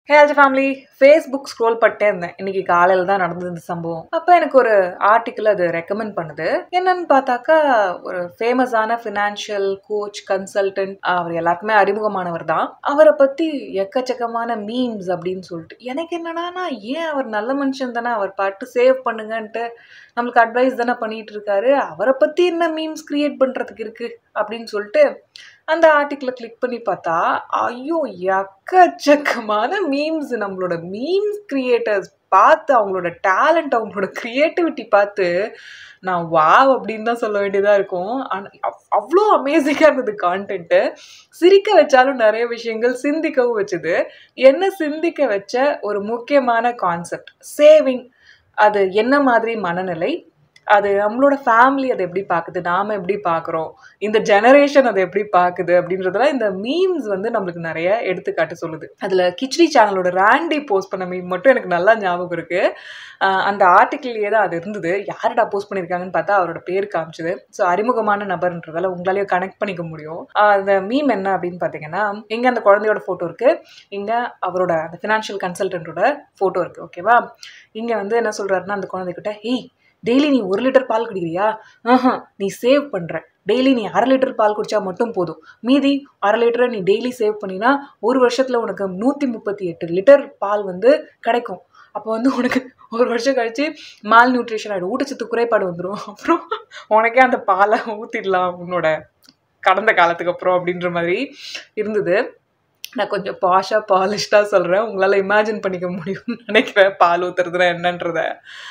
ஹேல்ஜ் family Facebook scroll பண்ணிட்டே இருந்தேன் இன்னைக்கு காலையில் தான் நடந்தது இந்த சம்பவம் அப்போ எனக்கு ஒரு ஆர்டிக்கிள் அது ரெக்கமெண்ட் பண்ணுது என்னன்னு பார்த்தாக்கா ஒரு ஃபேமஸான ஃபினான்ஷியல் கோச் கன்சல்டன்ட் அவர் எல்லாருக்குமே அறிமுகமானவர் தான் அவரை பற்றி எக்கச்சக்கமான மீம்ஸ் அப்படின்னு சொல்லிட்டு எனக்கு என்னன்னா ஏன் அவர் நல்ல மனுஷன் தானே அவர் பாட்டு சேவ் பண்ணுங்கன்ட்டு நம்மளுக்கு அட்வைஸ் தானே பண்ணிட்டு இருக்காரு அவரை பற்றி என்ன மீம்ஸ் கிரியேட் பண்ணுறதுக்கு இருக்கு அப்படின்னு சொல்லிட்டு அந்த ஆர்டிக்கிளை கிளிக் பண்ணி பார்த்தா ஐயோ எக்கச்சக்கமான மீம்ஸ் நம்மளோட மீம்ஸ் கிரியேட்டர்ஸ் பார்த்து அவங்களோட டேலண்ட் அவங்களோட க்ரியேட்டிவிட்டி பார்த்து நான் வாவ் அப்படின்னு தான் சொல்ல வேண்டியதாக இருக்கும் ஆனால் அவ்வளோ அமேசிங்காக இருந்தது கான்டென்ட்டு சிரிக்க வச்சாலும் நிறைய விஷயங்கள் சிந்திக்கவும் வச்சுது என்ன சிந்திக்க வச்ச ஒரு முக்கியமான கான்செப்ட் சேவிங் அது என்ன மாதிரி மனநிலை அது நம்மளோட ஃபேமிலி அதை எப்படி பார்க்குது நாம் எப்படி பார்க்குறோம் இந்த ஜெனரேஷன் அதை எப்படி பார்க்குது அப்படின்றதெல்லாம் இந்த மீம்ஸ் வந்து நம்மளுக்கு நிறைய எடுத்துக்காட்டு சொல்லுது அதில் கிச்டி சேனலோட ரேண்டி போஸ்ட் பண்ண மீம் மட்டும் எனக்கு நல்லா ஞாபகம் இருக்குது அந்த ஆர்டிக்கிள்லேயே தான் அது இருந்தது யார்டா போஸ்ட் பண்ணியிருக்காங்கன்னு பார்த்தா அவரோட பேர் காமிச்சது ஸோ அறிமுகமான நபர்ன்றதால உங்களாலேயே கனெக்ட் பண்ணிக்க முடியும் அந்த மீம் என்ன அப்படின்னு பார்த்தீங்கன்னா இங்கே அந்த குழந்தையோட ஃபோட்டோ இருக்குது இங்கே அவரோட அந்த ஃபினான்ஷியல் கன்சல்டன்ட்டோட ஃபோட்டோ இருக்குது ஓகேவா இங்கே வந்து என்ன சொல்கிறாருன்னா அந்த குழந்தைகிட்ட ஹேய் டெய்லி நீ ஒரு லிட்டர் பால் குடிக்கிறியா ஆஹா நீ சேவ் பண்ணுற டெய்லி நீ அரை லிட்டர் பால் குடித்தா மட்டும் போதும் மீதி அரை லிட்டரை நீ டெய்லி சேவ் பண்ணினா ஒரு வருஷத்தில் உனக்கு நூற்றி முப்பத்தி எட்டு லிட்டர் பால் வந்து கிடைக்கும் அப்போ வந்து உனக்கு ஒரு வருஷம் கழிச்சு மால் நியூட்ரிஷன் ஆகிடும் ஊட்டச்சத்து குறைபாடு வந்துடும் அப்புறம் உனக்கே அந்த பாலை ஊற்றிடலாம் உன்னோட கடந்த காலத்துக்கு அப்புறம் அப்படின்ற மாதிரி இருந்தது நான் கொஞ்சம் பாஷாக பாலிஷ்டாக சொல்கிறேன் உங்களால் இமேஜின் பண்ணிக்க முடியும்னு நினைக்கிறேன் பால் ஊற்றுறதுனா என்னன்றத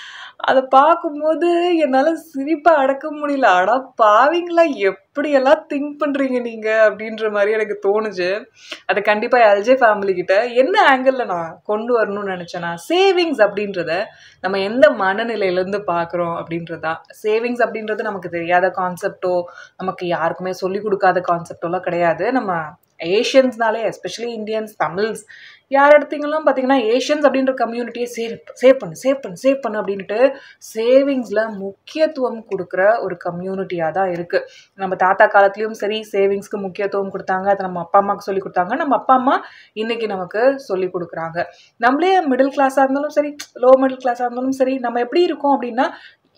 அதை பார்க்கும்போது என்னால் சிரிப்பை அடக்க முடியல அடா பாவிங்களா எப்படியெல்லாம் திங்க் பண்ணுறீங்க நீங்கள் அப்படின்ற மாதிரி எனக்கு தோணுச்சு அதை கண்டிப்பாக எல்ஜே ஃபேமிலி கிட்ட என்ன ஆங்கிளில் நான் கொண்டு வரணும்னு நினச்சேன்னா சேவிங்ஸ் அப்படின்றத நம்ம எந்த மனநிலையிலேருந்து பார்க்குறோம் அப்படின்றதா சேவிங்ஸ் அப்படின்றது நமக்கு தெரியாத கான்செப்டோ நமக்கு யாருக்குமே சொல்லிக் கொடுக்காத கான்செப்டோலாம் கிடையாது நம்ம ஏஷியன்ஸ்னாலே எஸ்பெஷலி இந்தியன்ஸ் தமிழ்ஸ் யார் இடத்துங்கெல்லாம் பார்த்தீங்கன்னா ஏஷியன்ஸ் அப்படின்ற கம்யூனிட்டியை சேவ் சேவ் பண்ணு சேவ் பண்ணு சேவ் பண்ணு அப்படின்ட்டு சேவிங்ஸில் முக்கியத்துவம் கொடுக்குற ஒரு கம்யூனிட்டியாக தான் இருக்குது நம்ம தாத்தா காலத்துலேயும் சரி சேவிங்ஸ்க்கு முக்கியத்துவம் கொடுத்தாங்க அதை நம்ம அப்பா அம்மாவுக்கு சொல்லி கொடுத்தாங்க நம்ம அப்பா அம்மா இன்றைக்கி நமக்கு சொல்லி கொடுக்குறாங்க நம்மளே மிடில் கிளாஸாக இருந்தாலும் சரி லோ மிடில் கிளாஸாக இருந்தாலும் சரி நம்ம எப்படி இருக்கோம் அப்படின்னா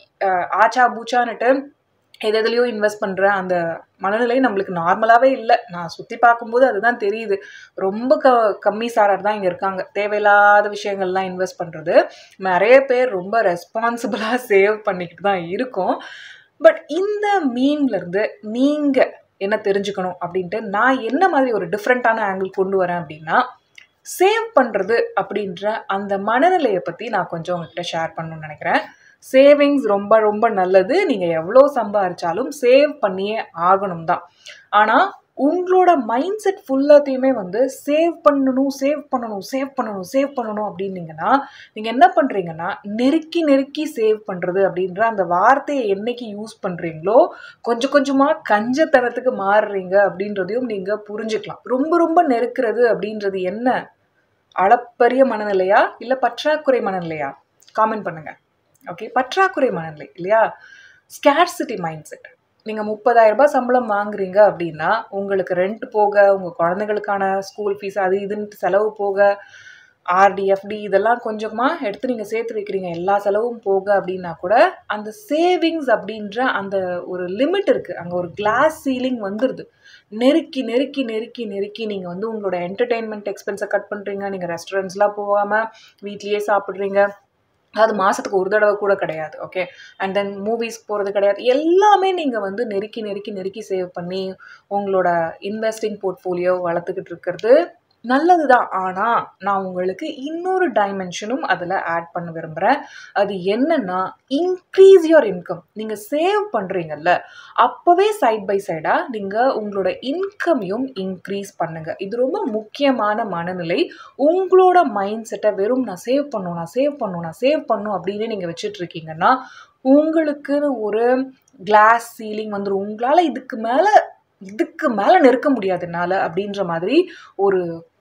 ஆச்சா பூச்சான்னுட்டு எது எதுலேயும் இன்வெஸ்ட் பண்ணுற அந்த மனநிலை நம்மளுக்கு நார்மலாகவே இல்லை நான் சுற்றி பார்க்கும்போது அதுதான் தெரியுது ரொம்ப க கம்மி சாரர் தான் இங்கே இருக்காங்க தேவையில்லாத விஷயங்கள்லாம் இன்வெஸ்ட் பண்ணுறது நிறைய பேர் ரொம்ப ரெஸ்பான்சிபிளாக சேவ் பண்ணிக்கிட்டு தான் இருக்கோம் பட் இந்த மீன்லேருந்து நீங்கள் என்ன தெரிஞ்சுக்கணும் அப்படின்ட்டு நான் என்ன மாதிரி ஒரு டிஃப்ரெண்ட்டான ஆங்கிள் கொண்டு வரேன் அப்படின்னா சேவ் பண்ணுறது அப்படின்ற அந்த மனநிலையை பற்றி நான் கொஞ்சம் உங்ககிட்ட ஷேர் பண்ணணும்னு நினைக்கிறேன் சேவிங்ஸ் ரொம்ப ரொம்ப நல்லது நீங்கள் எவ்வளோ சம்பாதிச்சாலும் சேவ் பண்ணியே ஆகணும் தான் ஆனால் உங்களோட மைண்ட் செட் ஃபுல்லாத்தையுமே வந்து சேவ் பண்ணணும் சேவ் பண்ணணும் சேவ் பண்ணணும் சேவ் பண்ணணும் அப்படின்னீங்கன்னா நீங்கள் என்ன பண்ணுறீங்கன்னா நெருக்கி நெருக்கி சேவ் பண்ணுறது அப்படின்ற அந்த வார்த்தையை என்னைக்கு யூஸ் பண்ணுறீங்களோ கொஞ்சம் கொஞ்சமாக கஞ்சத்தனத்துக்கு மாறுறீங்க அப்படின்றதையும் நீங்கள் புரிஞ்சுக்கலாம் ரொம்ப ரொம்ப நெருக்கிறது அப்படின்றது என்ன அளப்பரிய மனநிலையா இல்லை பற்றாக்குறை மனநிலையா காமெண்ட் பண்ணுங்கள் ஓகே பற்றாக்குறை மனநிலை இல்லையா ஸ்கேர்சிட்டி மைண்ட் செட் நீங்கள் முப்பதாயிரம் ரூபாய் சம்பளம் வாங்குறீங்க அப்படின்னா உங்களுக்கு ரெண்ட் போக உங்கள் குழந்தைகளுக்கான ஸ்கூல் ஃபீஸ் அது இதுன்ட்டு செலவு போக ஆர்டி எஃப்டி இதெல்லாம் கொஞ்சமாக எடுத்து நீங்கள் சேர்த்து வைக்கிறீங்க எல்லா செலவும் போக அப்படின்னா கூட அந்த சேவிங்ஸ் அப்படின்ற அந்த ஒரு லிமிட் இருக்குது அங்கே ஒரு கிளாஸ் சீலிங் வந்துடுது நெருக்கி நெருக்கி நெருக்கி நெருக்கி நீங்கள் வந்து உங்களோட என்டர்டெயின்மெண்ட் எக்ஸ்பென்ஸை கட் பண்ணுறீங்க நீங்கள் ரெஸ்டாரண்ட்ஸ்லாம் போகாமல் வீட்லேயே சாப்பிட்றீங்க அது மாதத்துக்கு ஒரு தடவை கூட கிடையாது ஓகே அண்ட் தென் மூவிஸ் போகிறது கிடையாது எல்லாமே நீங்கள் வந்து நெருக்கி நெருக்கி நெருக்கி சேவ் பண்ணி உங்களோட இன்வெஸ்டிங் போர்ட்ஃபோலியோ வளர்த்துக்கிட்டு இருக்கிறது நல்லது தான் ஆனால் நான் உங்களுக்கு இன்னொரு டைமென்ஷனும் அதில் ஆட் பண்ண விரும்புகிறேன் அது என்னென்னா இன்க்ரீஸ் யோர் இன்கம் நீங்கள் சேவ் பண்ணுறீங்கல்ல அப்போவே சைட் பை சைடாக நீங்கள் உங்களோட இன்கமையும் இன்க்ரீஸ் பண்ணுங்கள் இது ரொம்ப முக்கியமான மனநிலை உங்களோட மைண்ட் செட்டை வெறும் நான் சேவ் பண்ணும் நான் சேவ் பண்ணும் நான் சேவ் பண்ணும் அப்படின்னு நீங்கள் வச்சுட்ருக்கீங்கன்னா உங்களுக்குன்னு ஒரு கிளாஸ் சீலிங் வந்துடும் உங்களால் இதுக்கு மேலே இதுக்கு மேலே நெருக்க முடியாது என்னால் அப்படின்ற மாதிரி ஒரு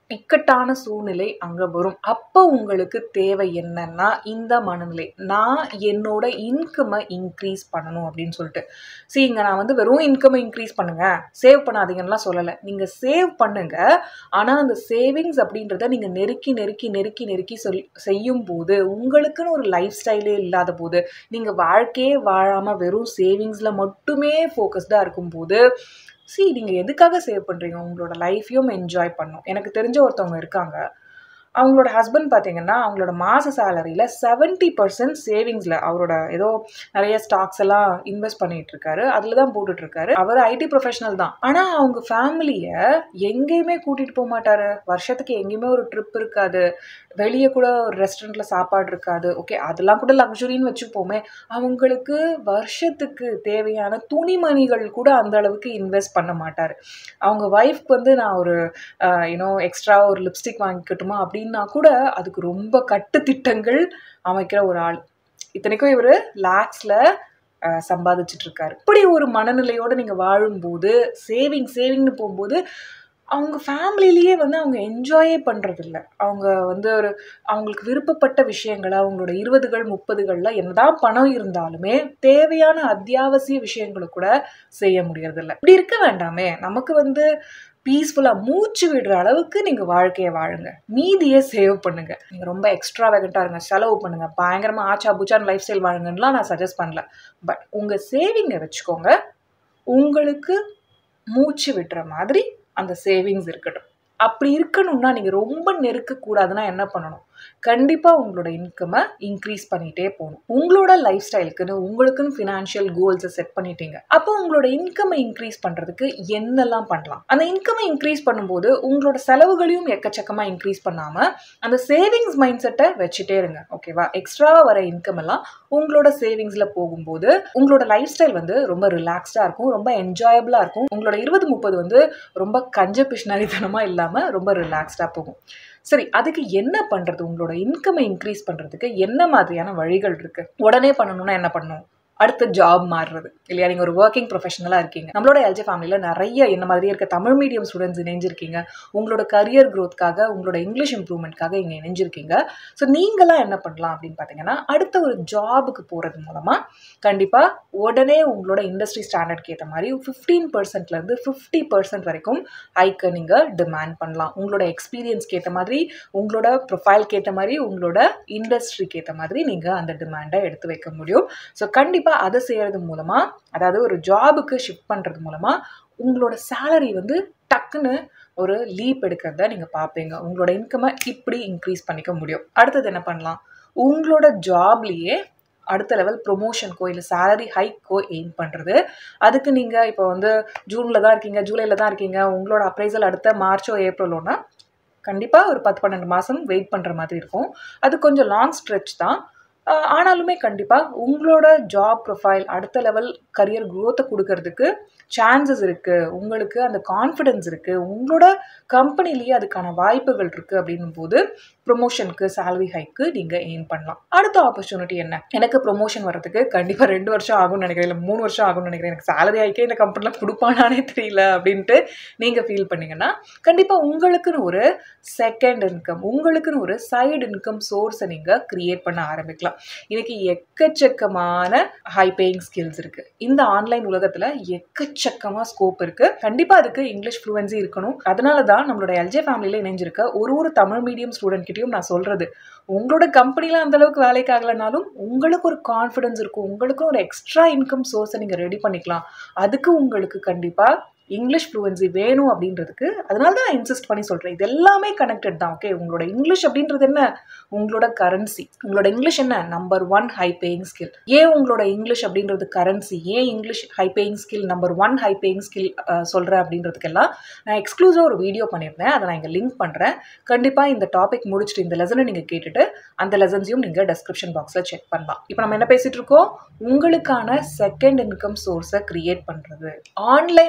இக்கட்டான சூழ்நிலை அங்கே வரும் அப்போ உங்களுக்கு தேவை என்னன்னா இந்த மனநிலை நான் என்னோட இன்கமை இன்க்ரீஸ் பண்ணணும் அப்படின்னு சொல்லிட்டு சரி இங்கே நான் வந்து வெறும் இன்கமை இன்க்ரீஸ் பண்ணுங்க சேவ் பண்ணாதீங்கன்னுலாம் சொல்லலை நீங்கள் சேவ் பண்ணுங்க ஆனால் அந்த சேவிங்ஸ் அப்படின்றத நீங்கள் நெருக்கி நெருக்கி நெருக்கி நெருக்கி சொல் செய்யும் போது உங்களுக்குன்னு ஒரு லைஃப் ஸ்டைலே இல்லாத போது நீங்கள் வாழ்க்கையே வாழாமல் வெறும் சேவிங்ஸில் மட்டுமே ஃபோக்கஸ்டாக இருக்கும்போது சி நீங்கள் எதுக்காக சேவ் பண்ணுறீங்க உங்களோட லைஃப்பையும் என்ஜாய் பண்ணும் எனக்கு தெரிஞ்ச ஒருத்தவங்க இருக்காங்க அவங்களோட ஹஸ்பண்ட் பார்த்தீங்கன்னா அவங்களோட மாத சேலரியில் செவன்ட்டி பர்சன்ட் சேவிங்ஸில் அவரோட ஏதோ நிறைய ஸ்டாக்ஸ் எல்லாம் இன்வெஸ்ட் பண்ணிட்டு இருக்காரு அதில் தான் போட்டுட்டு இருக்காரு அவர் ஐடி ப்ரொஃபஷனல் தான் ஆனால் அவங்க ஃபேமிலியை எங்கேயுமே கூட்டிகிட்டு போக மாட்டாரு வருஷத்துக்கு எங்கேயுமே ஒரு ட்ரிப் இருக்காது வெளியே கூட ஒரு ரெஸ்டாரண்ட்டில் சாப்பாடு இருக்காது ஓகே அதெல்லாம் கூட லக்ஸுரின்னு வச்சுப்போமே அவங்களுக்கு வருஷத்துக்கு தேவையான துணிமணிகள் கூட அந்த அளவுக்கு இன்வெஸ்ட் பண்ண மாட்டார் அவங்க ஒய்ஃப்க்கு வந்து நான் ஒரு யூனோ எக்ஸ்ட்ரா ஒரு லிப்ஸ்டிக் வாங்கிக்கட்டுமா அப்படின்னா கூட அதுக்கு ரொம்ப கட்டுத்திட்டங்கள் அமைக்கிற ஒரு ஆள் இத்தனைக்கும் இவர் லேக்ஸில் சம்பாதிச்சுட்டு இருக்காரு இப்படி ஒரு மனநிலையோடு நீங்கள் வாழும்போது சேவிங் சேவிங்னு போகும்போது அவங்க ஃபேமிலிலேயே வந்து அவங்க என்ஜாயே பண்ணுறதில்ல அவங்க வந்து ஒரு அவங்களுக்கு விருப்பப்பட்ட விஷயங்களை அவங்களோட இருபதுகள் முப்பதுகளில் என்னதான் பணம் இருந்தாலுமே தேவையான அத்தியாவசிய விஷயங்களை கூட செய்ய முடியறதில்ல இப்படி இருக்க வேண்டாமே நமக்கு வந்து பீஸ்ஃபுல்லாக மூச்சு விடுற அளவுக்கு நீங்கள் வாழ்க்கையை வாழுங்க மீதியை சேவ் பண்ணுங்க நீங்கள் ரொம்ப எக்ஸ்ட்ரா வேகண்ட்டாக இருங்க செலவு பண்ணுங்க பயங்கரமாக ஆச்சா பூச்சான் லைஃப் ஸ்டைல் வாழுங்கன்னுலாம் நான் சஜஸ்ட் பண்ணல பட் உங்கள் சேவிங்கை வச்சுக்கோங்க உங்களுக்கு மூச்சு விடுற மாதிரி அந்த சேவிங்ஸ் இருக்கட்டும் அப்படி இருக்கணும்னா நீங்கள் ரொம்ப நெருக்கக்கூடாதுன்னா என்ன பண்ணணும் கண்டிப்பாக உங்களோட இன்கமை இன்க்ரீஸ் பண்ணிகிட்டே போகணும் உங்களோட லைஃப் ஸ்டைலுக்குன்னு உங்களுக்குன்னு ஃபினான்ஷியல் கோல்ஸை செட் பண்ணிட்டீங்க அப்போ உங்களோட இன்கமை இன்க்ரீஸ் பண்ணுறதுக்கு என்னெல்லாம் பண்ணலாம் அந்த இன்கமை இன்க்ரீஸ் பண்ணும்போது உங்களோட செலவுகளையும் எக்கச்சக்கமாக இன்க்ரீஸ் பண்ணாமல் அந்த சேவிங்ஸ் மைண்ட் செட்டை வச்சுட்டே இருங்க ஓகேவா எக்ஸ்ட்ராவாக வர இன்கம் எல்லாம் உங்களோட சேவிங்ஸில் போகும்போது உங்களோட லைஃப் ஸ்டைல் வந்து ரொம்ப ரிலாக்ஸ்டாக இருக்கும் ரொம்ப என்ஜாயபிளாக இருக்கும் உங்களோட இருபது முப்பது வந்து ரொம்ப கஞ்ச பிஷ்னாரித்தனமாக இல்லாமல் ரொம்ப ரிலாக்ஸ்டாக போகும் சரி அதுக்கு என்ன பண்ணுறது உங்களோட இன்கமை இன்க்ரீஸ் பண்ணுறதுக்கு என்ன மாதிரியான வழிகள் இருக்குது உடனே பண்ணணும்னா என்ன பண்ணணும் அடுத்த ஜாப் மாறுறது இல்லையா நீங்கள் ஒரு ஒர்க்கிங் ப்ரொஃபஷனலாக இருக்கீங்க நம்மளோட எல்ஜி ஃபேமிலியில் நிறைய என்ன மாதிரியே இருக்க தமிழ் மீடியம் ஸ்டூடெண்ட்ஸ் இணைஞ்சிருக்கீங்க உங்களோட கரியர் க்ரோத்க்காக உங்களோட இங்கிலீஷ் இம்ப்ரூவ்மெண்ட்காக இங்கே இணைஞ்சிருக்கீங்க ஸோ நீங்களாம் என்ன பண்ணலாம் அப்படின்னு பார்த்தீங்கன்னா அடுத்த ஒரு ஜாபுக்கு போகிறது மூலமாக கண்டிப்பாக உடனே உங்களோட இண்டஸ்ட்ரி ஸ்டாண்டர்ட்க்கு ஏற்ற மாதிரி ஃபிஃப்டீன் பர்சன்ட்லேருந்து ஃபிஃப்டி பர்சன்ட் வரைக்கும் ஹைக்கை நீங்கள் டிமாண்ட் பண்ணலாம் உங்களோட எக்ஸ்பீரியன்ஸ்க்கு ஏற்ற மாதிரி உங்களோட ப்ரொஃபைல்க்கு ஏற்ற மாதிரி உங்களோட இண்டஸ்ட்ரிக்கு ஏற்ற மாதிரி நீங்கள் அந்த டிமாண்டை எடுத்து வைக்க முடியும் ஸோ கண்டிப்பாக அதை செய்கிறது மூலமாக அதாவது ஒரு ஜாபுக்கு ஷிஃப்ட் பண்ணுறது மூலமாக உங்களோட சேலரி வந்து டக்குன்னு ஒரு லீப் எடுக்கிறத நீங்கள் பார்ப்பீங்க உங்களோட இன்கமை இப்படி இன்க்ரீஸ் பண்ணிக்க முடியும் அடுத்தது என்ன பண்ணலாம் உங்களோட ஜாப்லேயே அடுத்த லெவல் ப்ரொமோஷனுக்கோ இல்லை சேலரி ஹைக்கோ எய்ம் பண்ணுறது அதுக்கு நீங்கள் இப்போ வந்து ஜூனில் தான் இருக்கீங்க ஜூலையில் தான் இருக்கீங்க உங்களோட அப்ரைசல் அடுத்த மார்ச்சோ ஏப்ரலோனா கண்டிப்பாக ஒரு பத்து பன்னெண்டு மாதம் வெயிட் பண்ணுற மாதிரி இருக்கும் அது கொஞ்சம் லாங் ஸ்ட்ரெச் தான் ஆனாலுமே கண்டிப்பாக உங்களோட ஜாப் ப்ரொஃபைல் அடுத்த லெவல் கரியர் க்ரோத்தை கொடுக்கறதுக்கு சான்சஸ் இருக்குது உங்களுக்கு அந்த கான்ஃபிடென்ஸ் இருக்குது உங்களோட கம்பெனிலேயே அதுக்கான வாய்ப்புகள் இருக்குது அப்படின்னும் போது ப்ரொமோஷனுக்கு சேலரி ஹைக்கு நீங்கள் எய்ம் பண்ணலாம் அடுத்த ஆப்பர்ச்சுனிட்டி என்ன எனக்கு ப்ரொமோஷன் வரதுக்கு கண்டிப்பாக ரெண்டு வருஷம் ஆகும்னு நினைக்கிறேன் இல்லை மூணு வருஷம் ஆகும்னு நினைக்கிறேன் எனக்கு சேலரி ஹைக்கே இந்த கம்பெனியில் கொடுப்பானானே தெரியல அப்படின்ட்டு நீங்கள் ஃபீல் பண்ணீங்கன்னா கண்டிப்பாக உங்களுக்குன்னு ஒரு செகண்ட் இன்கம் உங்களுக்குன்னு ஒரு சைடு இன்கம் சோர்ஸை நீங்கள் க்ரியேட் பண்ண ஆரம்பிக்கலாம் இன்னைக்கு எக்கச்சக்கமான ஹை பேயிங் ஸ்கில்ஸ் இருக்குது இந்த ஆன்லைன் உலகத்தில் எக்கச்சக்கமாக ஸ்கோப் இருக்குது கண்டிப்பாக அதுக்கு இங்கிலீஷ் ஃப்ளூவன்சி இருக்கணும் அதனால தான் நம்மளோட எல்ஜே ஃபேமிலியில் இணைஞ்சிருக்க ஒரு ஒரு தமிழ் மீடியம் ஸ்டூடெண்ட் கிட்டயும் நான் சொல்கிறது உங்களோட கம்பெனியில் அந்த அளவுக்கு வேலைக்கு ஆகலைனாலும் உங்களுக்கு ஒரு கான்ஃபிடன்ஸ் இருக்கும் உங்களுக்கும் ஒரு எக்ஸ்ட்ரா இன்கம் சோர்ஸை நீங்கள் ரெடி பண்ணிக்கலாம் அதுக்கு உங்களுக்கு கண்டிப்பாக இங்கிலீஷ் ஃப்ளூவன்சி வேணும் அப்படின்றதுக்கு அதனால தான் நான் இன்சிஸ்ட் பண்ணி சொல்கிறேன் இது எல்லாமே கனெக்டட் தான் ஓகே உங்களோட இங்கிலீஷ் அப்படின்றது என்ன உங்களோட கரன்சி உங்களோட இங்கிலீஷ் என்ன number one high paying skill ஏன் உங்களோட இங்கிலீஷ் அப்படின்றது கரன்சி ஏன் English high paying skill number one high paying skill சொல்கிறேன் அப்படின்றதுக்கெல்லாம் நான் எக்ஸ்க்ளூசிவாக ஒரு வீடியோ பண்ணியிருந்தேன் அதை நான் இங்கே லிங்க் பண்ணுறேன் கண்டிப்பாக இந்த டாபிக் முடிச்சுட்டு இந்த லெசனை நீங்கள் கேட்டுட்டு அந்த லெசன்ஸையும் நீங்கள் டெஸ்கிரிப்ஷன் பாக்ஸில் செக் பண்ணலாம் இப்போ நம்ம என்ன பேசிகிட்டு இருக்கோம் உங்களுக்கான செகண்ட் இன்கம் சோர்ஸை க்ரியேட் பண்ணுறது ஆன்லைன் உலகத்தில்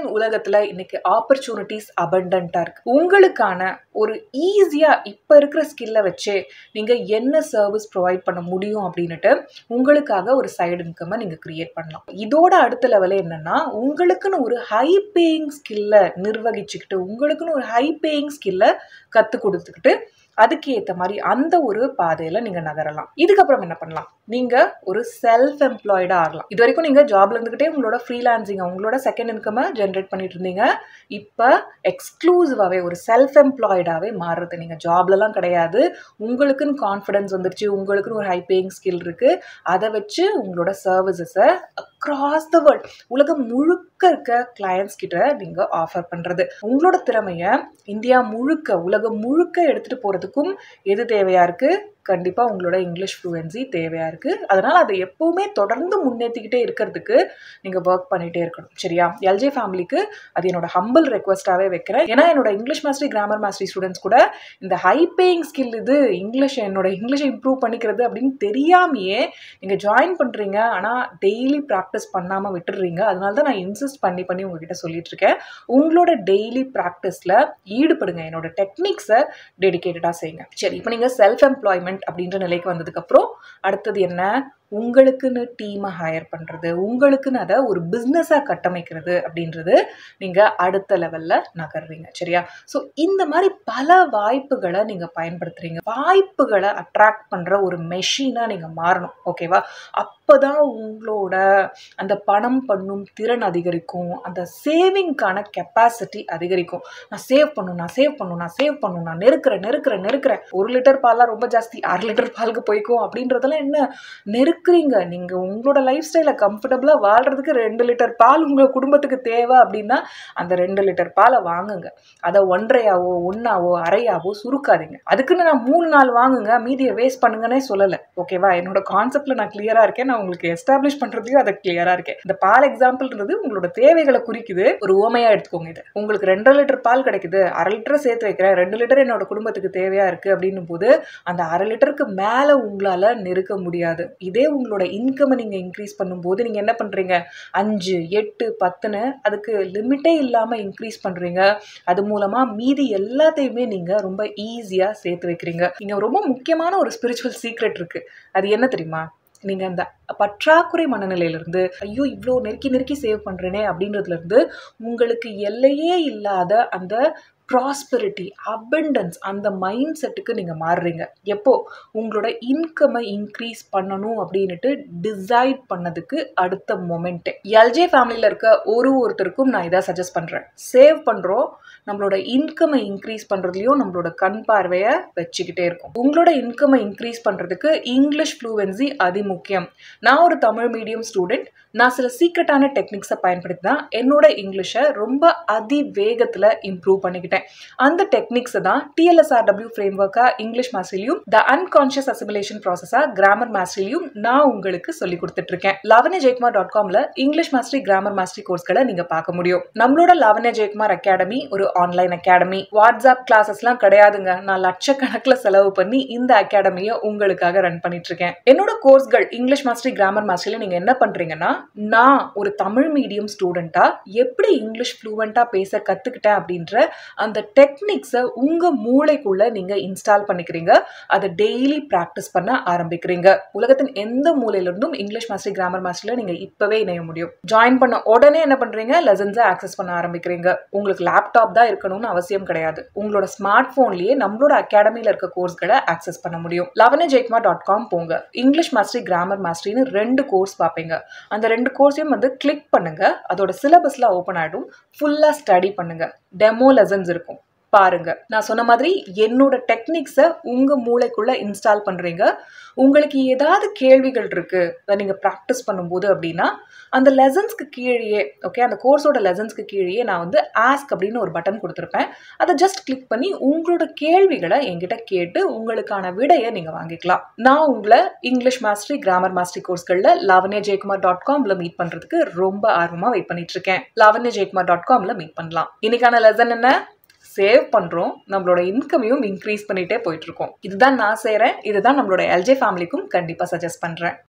உலகத்துல இன்னைக்கு ஆப்பர்ச்சுனிட்டிஸ் அபண்டண்டா இருக்கு உங்களுக்கான ஒரு ஈஸியா இப்ப இருக்கிற ஸ்கில்லை வச்சு நீங்க என்ன சர்வீஸ் ப்ரொவைட் பண்ண முடியும் அப்படின்னுட்டு உங்களுக்காக ஒரு சைடு இன்கம்மை நீங்க கிரியேட் பண்ணலாம் இதோட அடுத்த லெவல் என்னன்னா உங்களுக்குன்னு ஒரு ஹை பேயிங் ஸ்கில்லை நிர்வகிச்சுக்கிட்டு உங்களுக்குன்னு ஒரு ஹை பேயிங் ஸ்கில்லை கத்து கொடுத்துக்கிட்டு அதுக்கு ஏற்ற மாதிரி அந்த ஒரு பாதையில் நீங்கள் நகரலாம் இதுக்கப்புறம் என்ன பண்ணலாம் நீங்கள் ஒரு செல்ஃப் எம்ப்ளாய்டாக ஆகலாம் இது வரைக்கும் நீங்கள் ஜாப்ல இருந்துக்கிட்டே உங்களோட ஃப்ரீலான்சிங் உங்களோட செகண்ட் இன்கமை ஜென்ரேட் பண்ணிட்டு இருந்தீங்க இப்போ எக்ஸ்க்ளூசிவாகவே ஒரு செல்ஃப் எம்ப்ளாய்டாகவே மாறுறது நீங்கள் ஜாப்லலாம் கிடையாது உங்களுக்குன்னு கான்ஃபிடன்ஸ் வந்துருச்சு உங்களுக்குன்னு ஒரு ஹை பேயிங் ஸ்கில் இருக்குது அதை வச்சு உங்களோட சர்வீசஸை அக்ராஸ் த வேர்ல்ட் உலகம் முழுக்க இருக்க கிளையண்ட்ஸ் கிட்ட நீங்கள் ஆஃபர் பண்ணுறது உங்களோட திறமையை இந்தியா முழுக்க உலகம் முழுக்க எடுத்துகிட்டு போகிறதுக்கும் எது தேவையாக இருக்குது கண்டிப்பாக உங்களோட இங்கிலீஷ் ஃப்ளூயன்சி தேவையாக இருக்குது அதனால் அதை எப்போவுமே தொடர்ந்து முன்னேற்றிக்கிட்டே இருக்கிறதுக்கு நீங்கள் ஒர்க் பண்ணிகிட்டே இருக்கணும் சரியா எல்ஜே ஃபேமிலிக்கு அது என்னோட ஹம்பிள் ரெக்வஸ்ட்டாகவே வைக்கிறேன் ஏன்னா என்னோட English mastery grammar mastery students கூட இந்த ஹை பேயிங் ஸ்கில் இது இங்கிலீஷ் என்னோட இங்கிலீஷை இம்ப்ரூவ் பண்ணிக்கிறது அப்படின்னு தெரியாமையே நீங்கள் ஜாயின் பண்ணுறீங்க ஆனால் டெய்லி ப்ராக்டிஸ் பண்ணாமல் விட்டுடுறீங்க அதனால தான் நான் இன்சிஸ்ட் பண்ணி பண்ணி உங்ககிட்ட சொல்லிட்டு இருக்கேன் உங்களோட டெய்லி ப்ராக்டிஸில் ஈடுபடுங்க என்னோட டெக்னிக்ஸை டெடிக்கேட்டடாக செய்யுங்க சரி இப்போ நீங்கள் செல்ஃப் எம்ப்ளாய்மெண்ட் அப்படின்ற நிலைக்கு வந்ததுக்கப்புறம் அடுத்தது என்ன உங்களுக்குன்னு டீமை ஹையர் பண்ணுறது உங்களுக்குன்னு அதை ஒரு பிஸ்னஸாக கட்டமைக்கிறது அப்படின்றது நீங்கள் அடுத்த லெவலில் நகர்றீங்க சரியா ஸோ இந்த மாதிரி பல வாய்ப்புகளை நீங்கள் பயன்படுத்துகிறீங்க வாய்ப்புகளை அட்ராக்ட் பண்ணுற ஒரு மெஷினாக நீங்கள் மாறணும் ஓகேவா அப்போ தான் உங்களோட அந்த பணம் பண்ணும் திறன் அதிகரிக்கும் அந்த சேவிங்க்கான கெப்பாசிட்டி அதிகரிக்கும் நான் சேவ் பண்ணும் நான் சேவ் பண்ணும் நான் சேவ் பண்ணும் நான் நெருக்கிறேன் நெருக்கிறேன் நெருக்கிறேன் ஒரு லிட்டர் பால்லாம் ரொம்ப ஜாஸ்தி அரை லிட்டர் பாலுக்கு போய்க்கும் அப்படின்றதெல்லாம் என்ன நெருக்குறீங்க நீங்கள் உங்களோட லைஃப் ஸ்டைலை கம்ஃபர்டபுளாக வாழ்கிறதுக்கு ரெண்டு லிட்டர் பால் உங்கள் குடும்பத்துக்கு தேவை அப்படின்னா அந்த ரெண்டு லிட்டர் பாலை வாங்குங்க அதை ஒன்றையாவோ ஒன்றாவோ அரையாவோ சுருக்காதீங்க அதுக்குன்னு நான் மூணு நாள் வாங்குங்க மீதியை வேஸ்ட் பண்ணுங்கன்னே சொல்லலை ஓகேவா என்னோட கான்செப்டில் நான் கிளியராக இருக்கேன் நான் உங்களுக்கு எஸ்டாப்ளிஷ் பண்ணுறதையும் அதை கிளியராக இருக்கேன் இந்த பால் எக்ஸாம்பிள்ன்றது உங்களோட தேவைகளை குறிக்குது ஒரு ஓமையாக எடுத்துக்கோங்க இது உங்களுக்கு ரெண்டு லிட்டர் பால் கிடைக்குது அரை லிட்டர் சேர்த்து வைக்கிறேன் ரெண்டு லிட்டர் என்னோட குடும்பத்துக்கு தேவையாக இருக்குது அப்படின்னும் போது அந்த அரை லிட்டருக்கு மேலே உங்களால் நெருக்க முடியாது இதே உங்களோட இன்கமை நீங்கள் இன்க்ரீஸ் பண்ணும்போது நீங்கள் என்ன பண்ணுறீங்க அஞ்சு எட்டு பத்துன்னு அதுக்கு லிமிட்டே இல்லாமல் இன்க்ரீஸ் பண்ணுறீங்க அது மூலமாக மீதி எல்லாத்தையுமே நீங்கள் ரொம்ப ஈஸியாக சேர்த்து வைக்கிறீங்க நீங்கள் ரொம்ப முக்கியமான ஒரு ஸ்பிரிச்சுவல் சீக்ரெட் இருக்குது அது என்ன தெரியுமா நீங்கள் அந்த பற்றாக்குறை மனநிலையிலிருந்து ஐயோ இவ்வளோ நெருக்கி நெருக்கி சேவ் பண்ணுறேனே அப்படின்றதுலேருந்து உங்களுக்கு எல்லையே இல்லாத அந்த ப்ராஸ்பெரிட்டி அபண்டன்ஸ் அந்த மைண்ட் செட்டுக்கு நீங்கள் மாறுறீங்க எப்போ உங்களோட இன்கமை இன்க்ரீஸ் பண்ணணும் அப்படின்ட்டு டிசைட் பண்ணதுக்கு அடுத்த மொமெண்ட்டு எல்ஜே ஃபேமிலியில் இருக்க ஒரு ஒருத்தருக்கும் நான் இதை சஜஸ்ட் பண்ணுறேன் சேவ் பண்ணுறோம் நம்மளோட இன்கமை இன்க்ரீஸ் பண்ணுறதுலையும் நம்மளோட கண் பார்வையை வச்சுக்கிட்டே இருக்கும் உங்களோட இன்கமை இன்க்ரீஸ் பண்ணுறதுக்கு இங்கிலீஷ் ஃப்ளூவன்சி அதி முக்கியம் நான் ஒரு தமிழ் மீடியம் ஸ்டூடெண்ட் நான் சில சீக்ரெட்டான டெக்னிக்ஸை பயன்படுத்தி தான் என்னோட இங்கிலீஷை ரொம்ப அதி வேகத்தில் இம்ப்ரூவ் பண்ணிக்கிட்டேன் அந்த டெக்னிக்ஸை தான் டிஎல்எஸ்ஆர்டபிள்யூ ஃப்ரேம் ஒர்க்காக இங்கிலீஷ் மாஸ்டர்லையும் த அன்கான்ஷியஸ் அசிமுலேஷன் ப்ராசஸாக கிராமர் மாஸ்டர்லையும் நான் உங்களுக்கு சொல்லி கொடுத்துட்ருக்கேன் லவனே ஜெயக்குமார் டாட் காமில் இங்கிலீஷ் மாஸ்டரி கிராமர் மாஸ்டரி கோர்ஸ்களை நீங்கள் பார்க்க முடியும் நம்மளோட லவனே ஜெயக்குமார் அகாடமி ஒரு ஆன்லைன் அகாடமி வாட்ஸ்அப் கிளாஸஸ்லாம் கிடையாதுங்க நான் லட்சக்கணக்கில் செலவு பண்ணி இந்த அகாடமியை உங்களுக்காக ரன் பண்ணிட்டு இருக்கேன் என்னோட கோர்ஸ்கள் இங்கிலீஷ் மாஸ்டரி கிராமர் மாஸ்டரியில் நீங்கள் என்ன பண்ணுறீங்கன்னா நான் ஒரு தமிழ் மீடியம் ஸ்டூடெண்ட்டாக எப்படி இங்கிலீஷ் ஃப்ளூவெண்ட்டாக பேச கற்றுக்கிட்டேன் அப்படின்ற அந்த டெக்னிக்ஸை உங்கள் மூளைக்குள்ளே நீங்கள் இன்ஸ்டால் பண்ணிக்கிறீங்க அதை டெய்லி ப்ராக்டிஸ் பண்ண ஆரம்பிக்கிறீங்க உலகத்தின் எந்த மூலையிலிருந்தும் இங்கிலீஷ் மாஸ்டரி கிராமர் மாஸ்டரில் நீங்கள் இப்போவே இணைய முடியும் ஜாயின் பண்ண உடனே என்ன பண்ணுறீங்க லெசன்ஸை ஆக்சஸ் பண்ண ஆரம்பிக்கிறீங்க உங்களுக்கு லேப்டாப் தான் இருக்கணும்னு அவசியம் கிடையாது உங்களோட ஸ்மார்ட் ஃபோன்லேயே நம்மளோட அகாடமியில் இருக்க கோர்ஸ்களை ஆக்சஸ் பண்ண முடியும் லவனே ஜெய்க்மா டாட் காம் போங்க இங்கிலீஷ் மாஸ்டரி கிராமர் மாஸ்டரின்னு ரெண்டு கோர்ஸ் பார்ப்பீங்க அந்த ரெண்டு கோர்ஸையும் வந்து கிளிக் பண்ணுங்க அதோட சிலபஸ்லாம் ஓப்பன் ஆகிடும் ஃபுல்லாக ஸ்டடி பண்ணுங்க டெமோ லெசன்ஸ் இருக்கும் பாருங்க நான் சொன்ன மாதிரி என்னோட டெக்னிக்ஸை உங்க மூளைக்குள்ள இன்ஸ்டால் பண்றீங்க உங்களுக்கு ஏதாவது கேள்விகள் இருக்கு அதை நீங்க ப்ராக்டிஸ் பண்ணும்போது அப்படின்னா அந்த லெசன்ஸ்க்கு கீழேயே ஓகே அந்த கோர்ஸோட லெசன்ஸ்க்கு கீழேயே நான் வந்து ஆஸ்க் அப்படின்னு ஒரு பட்டன் கொடுத்துருப்பேன் அதை ஜஸ்ட் கிளிக் பண்ணி உங்களோட கேள்விகளை என்கிட்ட கேட்டு உங்களுக்கான விடையை நீங்கள் வாங்கிக்கலாம் நான் உங்களை இங்கிலீஷ் மாஸ்டரி கிராமர் மாஸ்டரி கோர்ஸ்களில் லாவண்யா ஜெயக்குமார் டாட் காமில் மீட் பண்ணுறதுக்கு ரொம்ப ஆர்வமாக வெயிட் பண்ணிட்டு இருக்கேன் லாவண்யா ஜெயக்குமார் டாட் காமில் மீட் பண்ணலாம் இன்னைக்கான லெசன் என்ன சேவ் பண்ணுறோம் நம்மளோட இன்கமையும் இன்க்ரீஸ் பண்ணிகிட்டே போயிட்டுருக்கோம் இதுதான் நான் செய்கிறேன் இதுதான் நம்மளோட எல்ஜே ஃபேமிலிக்கும் கண்டிப்பாக சஜஸ்ட் பண்ணுறேன்